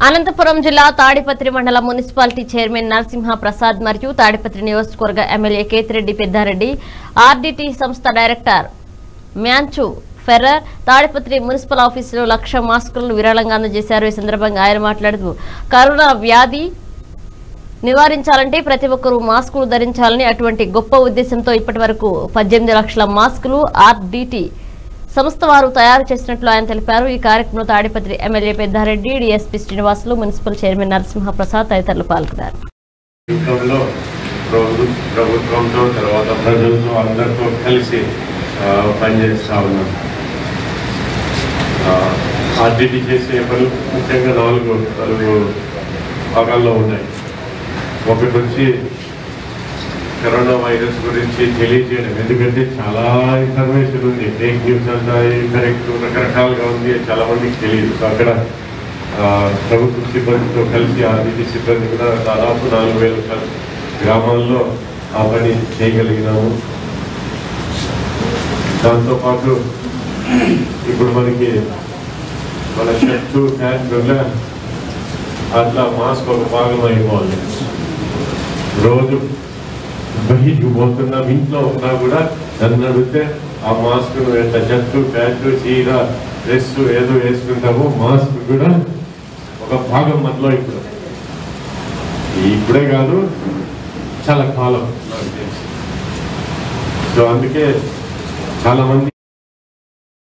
అనంతపురం జిల్లా తాడిపత్రి మండల municipality chairman Narasimha Prasad మరియు తాడిపత్రి నియోజకవర్గ ఎమ్మెల్యే కేతిరెడ్డి పెద్దారెడ్డి ఆర్డీటీ సంస్థ director Moncho Ferrer Tadipatri municipal ఆఫీసులో లక్ష మాస్కులను విరాళంగా అందజేశారు ఈ సందర్భంగా ఆయన మాట్లాడుతూ కరోనా వ్యాధి నివారించాలంటే ప్రతి ఒక్కరూ మాస్కులు ధరించాలని అటువంటి గొప్ప ఉద్దేశంతో ఇప్పటి వరకు పద్దెనిమిది లక్షల మాస్కులు ఆర్డీటీ సంస్థ వారు తయారు చేసినట్లు ఆయన తెలిపారు ఈ కార్యక్రమంలో Tadipatri MLA Peddareddy DSP Srinivasulu municipal chairman Narasimha Prasad తదితరులు పాల్గొన్నారు యుద్ధంలో ప్రభు ప్రభుత్వంతో తర్వాత ప్రజలతో అందరితో కలిసి ఆ, పనిచేస్తా ఉన్నాం ఆర్డిటి చేసే పనులు ముఖ్యంగా నాలుగు నాలుగు భాగాల్లో ఉన్నాయి ఒకటి వచ్చి కరోనా వైరస్ గురించి తెలియజేయడం ఎందుకంటే చాలా ఇన్ఫర్మేషన్ ఉంది ఫేక్ న్యూస్ అంతా కరెక్ట్ రకరకాలుగా ఉంది చాలా మందికి తెలియదు సో అక్కడ ఆ, ప్రభుత్వ సిబ్బందితో కలిసి ఆర్బీటీ సిబ్బంది కూడా దాదాపు నాలుగు వేల కల్- గ్రామాల్లో ఆ పని చేయగలిగినాము దాంతోపాటు ఇప్పుడు మనకి మన షర్టు ప్యాంట్ వల్ల అట్లా మాస్క్ ఒక భాగం అయిపోవాలి రోజు బయటికి పోతున్నాం ఇంట్లో ఉన్నా కూడా నన్ను అడిగితే ఆ మాస్క్ ఎంత షర్టు ప్యాంటు చీర డ్రెస్ ఏదో వేసుకుంటామో మాస్క్ కూడా ఒక భాగం మనలో ఇప్పుడు ఇప్పుడే కాదు చాలా కాలం నాకు తెలిసి సో అందుకే చాలా మంది